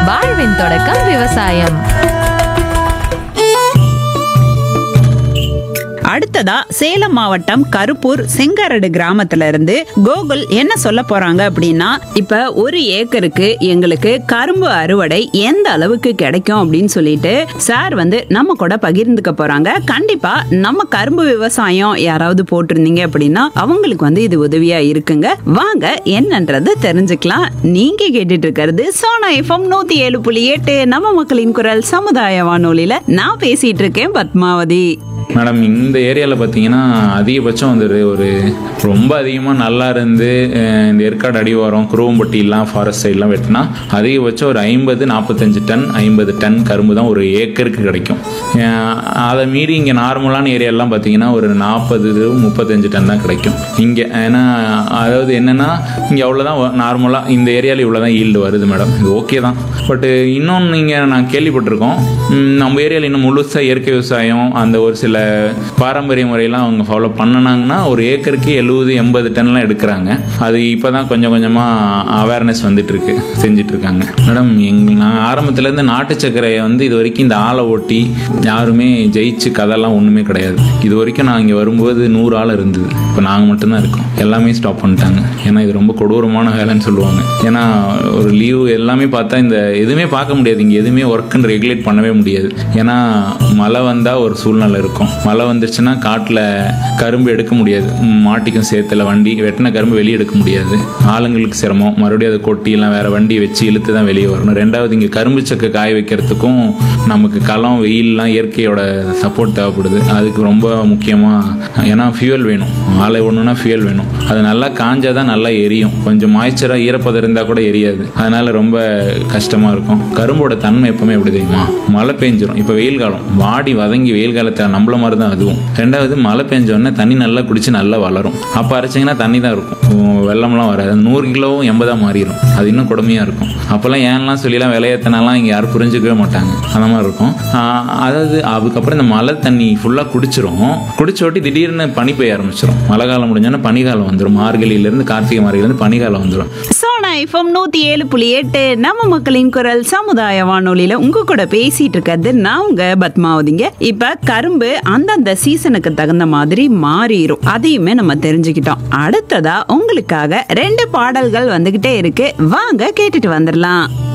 வாழ்வின் தொடக்கம் விவசாயம் அடுத்ததா சேலம் மாவட்டம் கருப்பூர் செங்கரடு கிராமத்துல இருந்து கோகுல் என்ன சொல்ல போறாங்க அப்படின்னா இப்ப ஒரு ஏக்கருக்கு எங்களுக்கு கரும்பு அறுவடை எந்த அளவுக்கு கிடைக்கும் அப்படின்னு சொல்லிட்டு சார் வந்து நம்ம கூட பகிர்ந்துக்க போறாங்க கண்டிப்பா நம்ம கரும்பு விவசாயம் யாராவது போட்டிருந்தீங்க அப்படின்னா அவங்களுக்கு வந்து இது உதவியா இருக்குங்க வாங்க என்னன்றது தெரிஞ்சுக்கலாம் நீங்க கேட்டுட்டு இருக்கிறது சோனா எஃப்எம் நூத்தி ஏழு புள்ளி எட்டு நம்ம மக்களின் குரல் சமுதாய வானொலியில நான் பேசிட்டு இருக்கேன் பத்மாவதி மேடம் இந்த ஏரியாவில் பார்த்தீங்கன்னா அதிகபட்சம் வந்துடுது ஒரு ரொம்ப அதிகமாக நல்லா இருந்து அஹ், இந்த ஏற்காடு அடிவாரம் குருவம்பட்டிலாம் ஃபாரஸ்ட் சைட்லாம் வெட்டினா அதிகபட்சம் ஒரு ஐம்பது நாற்பத்தஞ்சு டன் ஐம்பது டன் கரும்பு தான் ஒரு ஏக்கருக்கு கிடைக்கும் அஹ், அதை மீறி இங்கே நார்மலான ஏரியாலாம் பார்த்தீங்கன்னா ஒரு நாற்பது முப்பத்தஞ்சு டன் தான் கிடைக்கும் இங்கே ஏன்னா அதாவது என்னென்னா இங்கே அவ்வளோதான் நார்மலாக இந்த ஏரியாவில் இவ்வளோ தான் ஈல்டு வருது மேடம் இது ஓகே தான் பட்டு இன்னொன்று நீங்கள் நான் கேள்விப்பட்டிருக்கோம் ம், நம்ம ஏரியாவில் இன்னும் முழுசாக இயற்கை விவசாயம் அந்த ஒரு சில பாரம்பரிய முறையெல்லாம் அவங்க ஃபாலோ பண்ணினாங்கன்னா ஒரு ஏக்கருக்கு எழுபது எண்பது டன்லாம் எடுக்கிறாங்க அது இப்போ தான் கொஞ்சம் கொஞ்சமாக அவேர்னஸ் வந்துட்டு இருக்கு செஞ்சுட்டு இருக்காங்க மேடம் எங்க நான் ஆரம்பத்துலேருந்து நாட்டு சர்க்கரையை வந்து இது வரைக்கும் இந்த ஆளை ஓட்டி யாருமே ஜெயிச்சு கதைலாம் ஒன்றுமே கிடையாது இது வரைக்கும் நான் இங்கே வரும்போது நூறு ஆள் இருந்தது இப்போ நாங்கள் மட்டும்தான் இருக்கோம் எல்லாமே ஸ்டாப் பண்ணிட்டாங்க ஏன்னா இது ரொம்ப கொடூரமான வேலைன்னு சொல்லுவாங்க ஏன்னா ஒரு லீவு எல்லாமே பார்த்தா இந்த எதுவுமே பார்க்க முடியாது இங்கே எதுவுமே ஒர்க்குன்னு ரெகுலேட் பண்ணவே முடியாது ஏன்னா மழை வந்தால் ஒரு சூழ்நிலை இருக்கும் மழை வந்துருச்சுன்னா காட்டில் கரும்பு எடுக்க முடியாது ம், மாட்டிக்கும் சேத்துல வண்டி வெட்டின கரும்பு வெளியே எடுக்க முடியாது ஆளுங்களுக்கு சிரமம் மறுபடியும் அதை கொட்டி எல்லாம் வேற வண்டி வச்சு இழுத்து தான் வெளியே வரணும் ரெண்டாவது இங்கே கரும்பு சக்கை காய வைக்கிறதுக்கும் நமக்கு களம் வெயில்லாம் இயற்கையோட சப்போர்ட் தேவைப்படுது அதுக்கு ரொம்ப முக்கியமாக ஏன்னா ஃபியூயல் வேணும் ஆலை ஒன்றுனா ஃபியூயல் வேணும் அது நல்லா காஞ்சா தான் நல்லா எரியும் கொஞ்சம் மாய்ச்சராக ஈரப்பதம் இருந்தால் கூட எரியாது அதனால ரொம்ப கஷ்டமாக இருக்கும் கரும்போட தன்மை எப்பவுமே எப்படி தெரியுமா மழை பெஞ்சிரும் இப்போ வெயில் காலம் வாடி வதங்கி வெயில் காலத்தில் நம்மள மாதிரி தான் அதுவும் ரெண்டாவது மழை பெஞ்ச உடனே தண்ணி நல்லா குடிச்சு நல்லா வளரும் அப்போ அரைச்சிங்கன்னா தண்ணி தான் இருக்கும் உம், வெள்ளம்லாம் வராது அந்த நூறு கிலோவும் எண்பதாக மாறிடும் அது இன்னும் கொடுமையாக இருக்கும் அப்போல்லாம் ஏன்லாம் சொல்லிலாம் விளையாத்தினாலாம் இங்கே யாரும் புரிஞ்சுக்கவே மாட்டாங்க அந்த மாதிரி இருக்கும் ஆஹ், அதாவது அதுக்கப்புறம் இந்த மழை தண்ணி ஃபுல்லாக குடிச்சிரும் குடிச்ச ஒட்டி திடீர்னு பனி பெய்ய ஆரம்பிச்சிடும் மழை காலம் முடிஞ்சோன்னா பனிகாலம் வந்துடும் மார்கழியிலேருந்து கார்த்திகை மார்கழியிலேருந்து பனிகாலம் வந்துடும் சோனா எஃப்எம் நூத்தி ஏழு புள்ளி எட்டு நம்ம மக்களின் குரல் சமுதாய வானொலியில உங்க கூட பேசிட்டு இருக்கிறது நான் உங்க பத்மாவதிங்க இப்ப கரும்பு அந்தந்த சீசனுக்கு தகுந்த மாதிரி மாறிடும் அதையுமே நம்ம தெரிஞ்சுக்கிட்டோம் அடுத்ததா உங்களுக்காக ரெண்டு பாடல்கள் வந்துகிட்டே இருக்கு வாங்க கேட்டுட்டு வந்துடலாம்